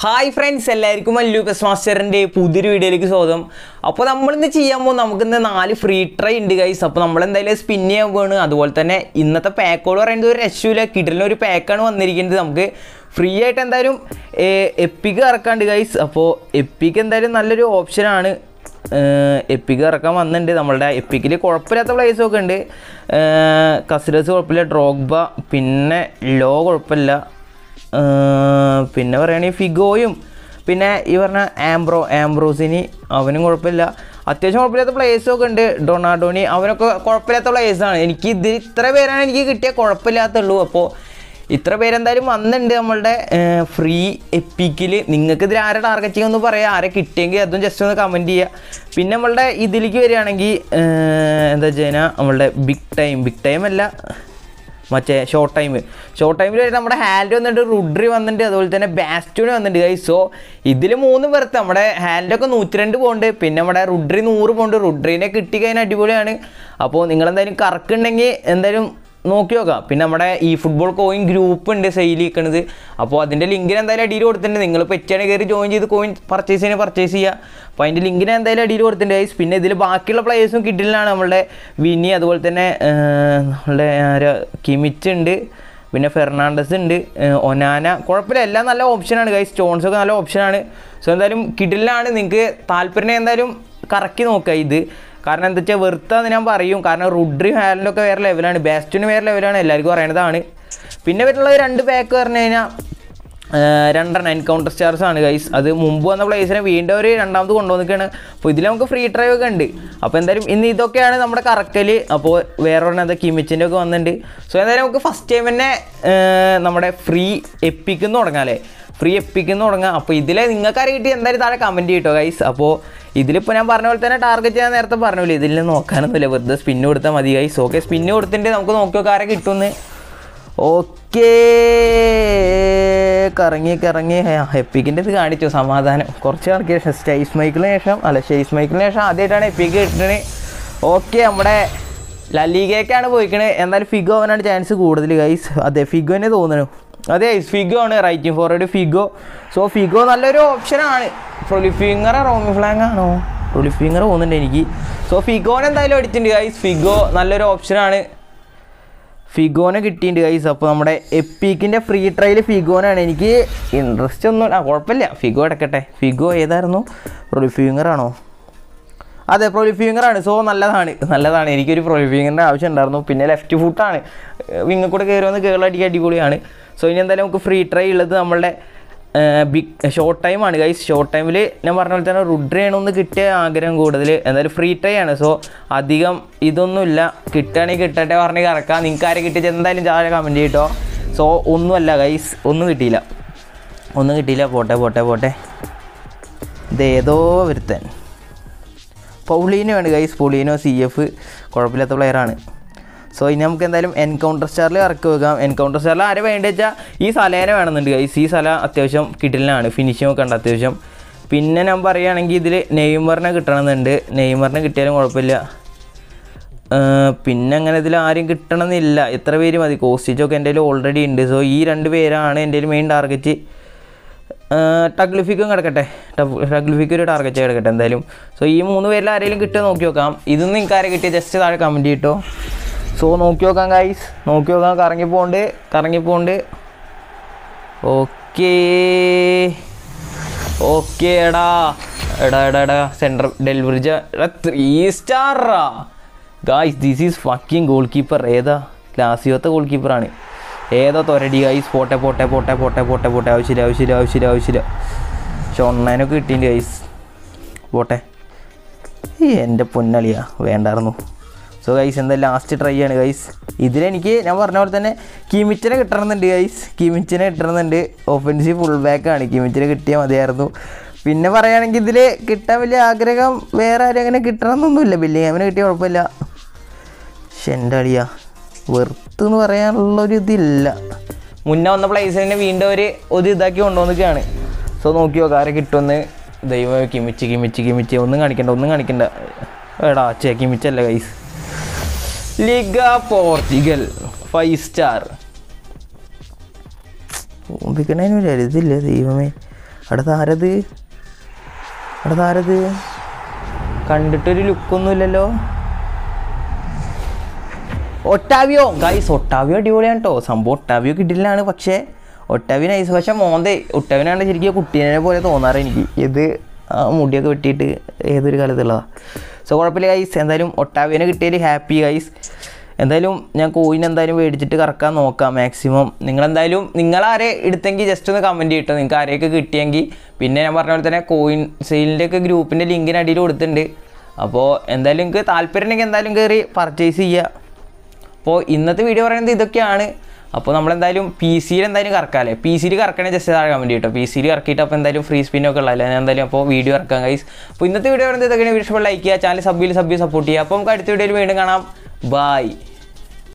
Hi friends എല്ലാവർക്കും Mallu pes മാസ്റ്ററിൻ്റെ പുതിയൊരു വീഡിയോയിലേക്ക് സ്വാഗതം അപ്പോൾ നമ്മളിന്ന് ചെയ്യാൻ പോകുമ്പോൾ നമുക്കിന്ന് നാല് ഫ്രീ ട്രൈ ഉണ്ട് ഗൈസ് അപ്പോൾ നമ്മൾ എന്തായാലും സ്പിൻ ചെയ്യാൻ പോവാണ് അതുപോലെ തന്നെ ഇന്നത്തെ പാക്കോട് പറയുന്നത് ഒരു രക്ഷയില്ല കിടലിന് ഒരു പാക്കാണ് വന്നിരിക്കുന്നത് നമുക്ക് ഫ്രീ ആയിട്ട് എന്തായാലും എപ്പിക്ക് ഇറക്കാണ്ട് ഗൈസ് അപ്പോൾ എപ്പിക്ക് എന്തായാലും നല്ലൊരു ഓപ്ഷനാണ് എപ്പിക്ക് ഇറക്കാൻ വന്നിട്ടുണ്ട് നമ്മളുടെ എപ്പിക്കിൽ കുഴപ്പമില്ലാത്ത പ്ലേസൊക്കെ ഉണ്ട് കസിഡസ് കുഴപ്പമില്ല ഡ്രോഗ്ബ പിന്നെ ലോ കുഴപ്പമില്ല ഏർ പിന്നെ പറയുകയാണെങ്കിൽ ഫിഗോയും പിന്നെ ഈ പറഞ്ഞ ആംബ്രോ ആംബ്രോസിനി അവനും കുഴപ്പമില്ല അത്യാവശ്യം കുഴപ്പമില്ലാത്ത പ്ലേസൊക്കെ ഉണ്ട് ഡൊണാഡോണി അവനൊക്കെ കുഴപ്പമില്ലാത്ത പ്ലേസാണ് എനിക്ക് ഇത് ഇത്ര പേരാണ് എനിക്ക് കിട്ടിയ കുഴപ്പമില്ലാത്തുള്ളൂ അപ്പോൾ ഇത്ര പേരെന്തായാലും വന്നിട്ടുണ്ട് നമ്മളുടെ ഫ്രീ എപ്പിക്കിൽ നിങ്ങൾക്ക് ഇതിൽ ആരെ ടാർഗറ്റ് ചെയ്യുമെന്ന് പറയാം ആരെ കിട്ടിയെങ്കിൽ അതും ജസ്റ്റ് ഒന്ന് കമൻറ്റ് ചെയ്യുക പിന്നെ നമ്മളുടെ ഇതിലേക്ക് വരികയാണെങ്കിൽ എന്താ വെച്ചാൽ നമ്മളുടെ ബിഗ് ടൈം ബിഗ് ടൈം അല്ല മറ്റേ ഷോർട്ട് ടൈം ഷോർട്ട് ടൈമിൽ വരെ നമ്മുടെ ഹാൻഡ് വന്നിട്ട് റുഡ്രി വന്നിട്ടുണ്ട് അതുപോലെ തന്നെ ബാസ്റ്റൂണ് വന്നിട്ടുണ്ട് ഗൈ സോ ഇതിൽ മൂന്ന് പേർത്ത് നമ്മുടെ ഹാൻഡൊക്കെ നൂറ്റിരണ്ട് പോകുന്നുണ്ട് പിന്നെ നമ്മുടെ റുഡ്രി നൂറ് പോകുന്നുണ്ട് റുഡ്രീനെ കിട്ടിക്കഴിഞ്ഞാൽ അടിപൊളിയാണ് അപ്പോൾ നിങ്ങളെന്തായാലും കറക്കുണ്ടെങ്കിൽ എന്തായാലും നോക്കി നോക്കാം പിന്നെ നമ്മുടെ ഈ ഫുട്ബോൾ കോയിൻ ഗ്രൂപ്പ് ഉണ്ട് സെയിൽ ചെയ്യിക്കണത് അപ്പോൾ അതിൻ്റെ ലിങ്കിന് എന്തായാലും അടിയിൽ കൊടുത്തിട്ടുണ്ട് നിങ്ങൾ പറ്റുകയാണെങ്കിൽ കയറി ജോയിൻ ചെയ്ത് കോയിൻ പർച്ചേസ് ചെയ്യാൻ പർച്ചേസ് ചെയ്യുക അപ്പോൾ അതിൻ്റെ ലിങ്കിന് എന്തായാലും അടിയിൽ കൊടുത്തിട്ടുണ്ട് guys. പിന്നെ ഇതിൽ ബാക്കിയുള്ള പ്ലേയേഴ്സും കിട്ടില്ലാണ് നമ്മളുടെ വിനി അതുപോലെ തന്നെ ഏർ, നമ്മളുടെ ആരാ കിമിച്ച് ഉണ്ട് പിന്നെ ഫെർണാണ്ടസ് ഉണ്ട് ഏർ, ഒനാന കുഴപ്പമില്ല എല്ലാം നല്ല ഓപ്ഷനാണ് ഗൈസ് സ്റ്റോൺസ് ഒക്കെ നല്ല ഓപ്ഷനാണ് സോ എന്തായാലും കിഡിലാണ് നിങ്ങൾക്ക് താല്പര്യം എന്തായാലും കറക്കി നോക്കുക ഇത് കാരണം എന്താ വെച്ചാൽ വെറുത്താന്ന് ഞാൻ പറയും കാരണം റുഡ്രി ഹാലൻഡൊക്കെ വേറെ ലെവലാണ് ബാസ്റ്റിന് വേറെ ലെവലാണ് എല്ലാവർക്കും അറിയണതാണ് പിന്നെ പറ്റുള്ള രണ്ട് പാക്ക് പറഞ്ഞു കഴിഞ്ഞാൽ രണ്ടെണ്ണം എൻകൗണ്ടർ സ്റ്റാർസ് ആണ് ഗൈസ് അത് മുമ്പ് വന്ന പ്ലേസിനെ വീണ്ടും ഒരു രണ്ടാമത് കൊണ്ടുവന്നിരിക്കുകയാണ് അപ്പോൾ ഇതിൽ നമുക്ക് ഫ്രീ ഡ്രൈവ് ഒക്കെ ഉണ്ട് അപ്പോൾ എന്തായാലും ഇന്ന് ഇതൊക്കെയാണ് നമ്മുടെ കറക്കൽ അപ്പോൾ വേറെ ഒരെണ്ണം എന്താ കിമിച്ചിൻ്റെ ഒക്കെ വന്നിട്ടുണ്ട് സോ എന്തായാലും നമുക്ക് ഫസ്റ്റ് ടൈം തന്നെ ഏർ, നമ്മുടെ ഫ്രീ എപ്പിക്കുന്ന തുടങ്ങാം അല്ലേ ഫ്രീ എപ്പിക്കുന്ന തുടങ്ങാം അപ്പോൾ ഇതിൽ നിങ്ങൾക്ക് ആരെ കിട്ടി എന്തായാലും താഴെ കമൻറ്റ് ചെയ്യട്ടോ ഗൈസ് അപ്പോൾ ഇതിലിപ്പോൾ ഞാൻ പറഞ്ഞ പോലെ തന്നെ ടാർഗറ്റ് ചെയ്യാൻ നേരത്തെ പറഞ്ഞില്ലേ ഇതിൽ നോക്കാനൊന്നുമില്ല വെറുതെ സ്പിന്ന് കൊടുത്താൽ മതി ഗൈസ് ഓക്കെ സ്പിന്ന് കൊടുത്തിട്ട് നമുക്ക് നോക്കി നോക്കാം ആരെ കിട്ടുമെന്ന് ഓക്കേ കറങ്ങി കറങ്ങി എപ്പിക്കിൻ്റെ ഇത് കാണിച്ചു സമാധാനം കുറച്ച് കണക്കിന് ശേഷം സ്റ്റേസ് മൈക്കിളിന് ശേഷം അല്ല സ്റ്റേസ് മൈക്കിളിന് ശേഷം ആദ്യമായിട്ടാണ് എപ്പിക്ക് കിട്ടുന്നത് ഓക്കെ നമ്മുടെ ലലീഗയ്ക്കാണ് പോയിക്കണത് എന്തായാലും ഫിഗോ അവനാണ് ചാൻസ് കൂടുതൽ ഗൈസ് അതെ ഫിഗോ തന്നെ തോന്നുന്നു അതെ ഫിഗോ ആണ് right wing forward Figo so Figo നല്ലൊരു ഓപ്ഷനാണ് പ്രൊലിഫിങ്ങർ റോമി ഫ്ലാങ് ആണോ പ്രൊലിഫിങ്ങർ പോകുന്നുണ്ട് എനിക്ക് സോ ഫിഗോനെ എന്തായാലും അടിച്ചിട്ടുണ്ട് ഗൈസ് ഫിഗോ നല്ലൊരു ഓപ്ഷനാണ് ഫിഗോനെ കിട്ടിയിട്ടുണ്ട് ഗൈസ് അപ്പോൾ നമ്മുടെ എപ്പിക്കിൻ്റെ ഫ്രീ ട്രയൽ ഫിഗോനാണ് എനിക്ക് ഇൻട്രസ്റ്റ് ഒന്നും ആ കുഴപ്പമില്ല ഫിഗോ എടുക്കട്ടെ ഫിഗോ ഏതായിരുന്നു പ്രൊലിഫിങ്ങർ ആണോ അതെ പ്രൊലിഫിങ്ങർ ആണ് സോ നല്ലതാണ് നല്ലതാണ് എനിക്കൊരു പ്രൊലിഫിങ്ങറിൻ്റെ ആവശ്യം ഉണ്ടായിരുന്നു പിന്നെ ലെഫ്റ്റ് ഫുട്ടാണ് വിങ്ങ കൂടെ കയറി വന്ന് കേരള അടിക്കുക അടിപൊളിയാണ് സോ ഇനി എന്തായാലും നമുക്ക് ഫ്രീ ട്രൈ ഉള്ളത് നമ്മളുടെ ബിഗ് ഷോർട്ട് ടൈമാണ് ഗൈസ് ഷോർട്ട് ടൈമിൽ ഞാൻ പറഞ്ഞ പോലെ തന്നെ റുഡ്രയാണൊന്ന് കിട്ടിയ ആഗ്രഹം കൂടുതൽ എന്തായാലും ഫ്രീ ട്രൈ ആണ് സോ അധികം ഇതൊന്നുമില്ല കിട്ടുകയാണെങ്കിൽ കിട്ടട്ടെ പറഞ്ഞ് കറക്കാം നിങ്ങൾക്ക് ആരെ കിട്ടിയത് എന്തായാലും ചായ കമൻറ്റ് ചെയ്യട്ടോ സോ ഒന്നുമല്ല ഗൈസ് ഒന്നും കിട്ടിയില്ല ഒന്നും കിട്ടിയില്ല പോട്ടെ പോട്ടെ പോട്ടെ ഇതേതോ ഒരുത്തൻ പൗളീനോ ആണ് ഗൈസ് പൗളീനോ സി എഫ് കുഴപ്പമില്ലാത്ത പ്ലെയറാണ് സോ ഇനി നമുക്ക് എന്തായാലും എൻകൗണ്ടർ സ്റ്റാറിൽ ഇറക്കി വെക്കാം എൻകൗണ്ടർ സ്റ്റാറിൽ ആരെ വേണ്ടത് വെച്ചാൽ ഈ സലേനെ വേണമെന്നുണ്ട് ഗൈസ് ഈ സല അത്യാവശ്യം കിട്ടലിനാണ് ഫിനിഷിംഗ് ഒക്കെ ഉണ്ട് അത്യാവശ്യം പിന്നെ ഞാൻ പറയുകയാണെങ്കിൽ ഇതിൽ നെയ്മറിനെ കിട്ടണമെന്നുണ്ട് നെയ്മറിനെ കിട്ടിയാലും കുഴപ്പമില്ല ഏർ പിന്നെ അങ്ങനെ ഇതിൽ ആരും കിട്ടണമെന്നില്ല എത്ര പേര് മതി കോസ്റ്റിച്ചൊക്കെ എൻ്റെ കയ്യിൽ ഓൾറെഡി ഉണ്ട് സോ ഈ രണ്ട് പേരാണ് എൻ്റെ മെയിൻ ടാർഗറ്റ് ടഗ്ലിഫിക്കും കിടക്കട്ടെ ടഗ്ലിഫിക്ക് ഒരു ടാർഗറ്റ് കിടക്കട്ടെ എന്തായാലും സോ ഈ മൂന്ന് പേരിൽ ആരെങ്കിലും കിട്ടുമോ നോക്കി നോക്കാം ഇതൊന്നും നിങ്ങൾക്ക് ആരെ കിട്ടിയ ജസ്റ്റ് താഴെ കമൻറ്റ് ചെയ്തിട്ടോ സോ നോക്കി നോക്കാം ഗൈസ് നോക്കി നോക്കാം കറങ്ങി പോണ്ട് കറങ്ങി പോണ്ട് ഓക്കേ ഓക്കേ എടാ എടാ എടാ എടാ സെൻട്രൽ ഡെലിവറിജ എടാ ത്രീ സ്റ്റാറാ guys this is fucking goalkeeper ഏതാ ലാസിയോത്തെ ഗോൾ കീപ്പറാണ് ഏതോ തൊരടി ഗൈസ് പോട്ടെ പോട്ടെ പോട്ടെ പോട്ടെ പോട്ടെ പോട്ടെ ആവശ്യമില്ല ആവശ്യമില്ല ആവശ്യമില്ല ആവശ്യമില്ല ഷൊണ്ണനൊക്കെ കിട്ടിയിട്ടുണ്ട് ഗൈസ് പോട്ടെ ഈ എൻ്റെ പൊന്നളിയാ വേണ്ടായിരുന്നു സോ ഗൈസ് എന്താ ലാസ്റ്റ് ട്രൈ ആണ് ഗൈസ് ഇതിലെനിക്ക് ഞാൻ പറഞ്ഞ പോലെ തന്നെ കിമിച്ചിനെ കിട്ടണമെന്നുണ്ട് ഗൈസ് കിമിച്ചിനെ കിട്ടണമെന്നുണ്ട് ഒഫൻസീവ് ഫുൾ ബാക്കാണ് കിമിച്ചിനെ കിട്ടിയാൽ മതിയായിരുന്നു പിന്നെ പറയുകയാണെങ്കിൽ ഇതിൽ കിട്ടാൻ വലിയ ആഗ്രഹം വേറെ ആരും അങ്ങനെ കിട്ടണമെന്നൊന്നുമില്ല ബില്ലിങ്ങാമിനെ കിട്ടിയ കുഴപ്പമില്ല പക്ഷെ എൻ്റെ അളിയാ വെറുത്ത് എന്ന് പറയാനുള്ളൊരു ഇതില്ല മുന്നേ വന്ന പ്ലേസിനെ വീണ്ടും ഒരു ഒരു ഇതാക്കി കൊണ്ടുവന്നിരിക്കുകയാണ് സോ നോക്കി നോക്കാം ആരെ കിട്ടുമെന്ന് ദൈവം കിമിച്ച് കിമിച്ച് കിമിച്ച് ഒന്നും കാണിക്കണ്ട ഒന്നും കാണിക്കണ്ട എടാ ചേ കിമിച്ചല്ല guys Liga Portugal five star ഓമ്പിക്കണതിന് ഒരു ഇതില്ല ദൈവമേ അവിടെ താരത് അവിടെ താരത് കണ്ടിട്ടൊരു ലുക്കൊന്നുമില്ലല്ലോ ഒട്ടാവിയോ ഗൈസ് ഒട്ടാവിയോ അടിപൊളിയാണ് കേട്ടോ സംഭവം ഒട്ടാവിയോ കിട്ടില്ലാണ് പക്ഷേ ഒട്ടാവിയോ നൈസ് പക്ഷേ മോന്തേ ഒട്ടാവിനാണ് ശരിക്കും കുട്ടീനെ പോലെ തോന്നാറ് എനിക്ക് ഇത് ആ മുടിയൊക്കെ വെട്ടിയിട്ട് ഏതൊരു കാലത്തുള്ളതാണ് സോ കുഴപ്പമില്ല ഗൈസ് എന്തായാലും ഒട്ടാവിയനെ കിട്ടിയതിൽ ഹാപ്പി ഗൈസ് എന്തായാലും ഞാൻ കോയിൻ എന്തായാലും മേടിച്ചിട്ട് കറക്കാൻ നോക്കാം മാക്സിമം നിങ്ങളെന്തായാലും നിങ്ങളാരെ എടുത്തെങ്കിൽ ജസ്റ്റ് ഒന്ന് കമൻറ്റ് ചെയ്തിട്ടോ നിങ്ങൾക്ക് ആരെയൊക്കെ കിട്ടിയെങ്കിൽ പിന്നെ ഞാൻ പറഞ്ഞ പോലെ തന്നെ കോയിൻ സെയിലിൻ്റെ ഒക്കെ ഗ്രൂപ്പിൻ്റെ ലിങ്കിന് അടിയിൽ കൊടുത്തിട്ടുണ്ട് അപ്പോൾ എന്തായാലും നിങ്ങൾക്ക് താല്പര്യം ഉണ്ടെങ്കിൽ എന്തായാലും കയറി പർച്ചേസ് ചെയ്യുക അപ്പോൾ ഇന്നത്തെ വീഡിയോ പറയുന്നത് ഇതൊക്കെയാണ് അപ്പോൾ നമ്മളെന്തായാലും പി സിയിൽ എന്തായാലും കറക്കാമല്ലേ പി സിയിൽ കറക്കണേ ജസ്റ്റ് താഴെ കമൻറ്റ് കേട്ടോ പി സിയിൽ കറക്കിയിട്ട് അപ്പോൾ എന്തായാലും ഫ്രീ സ്പിന്നൊക്കെ ഉള്ളതല്ലേ ഞാൻ എന്തായാലും അപ്പോൾ വീഡിയോ ഇറക്കാം ഗൈസ് അപ്പോൾ ഇന്നത്തെ വീഡിയോ പറയുന്നത് ഇതൊക്കെയാണ് വീഡിയോ ലൈക്ക് ചെയ്യുക ചാനൽ സബ്ബിൽ സബ്ബിൽ സപ്പോർട്ട് ചെയ്യുക അപ്പോൾ നമുക്ക് അടുത്ത വീഡിയോയിൽ വീണ്ടും കാണാം ബൈ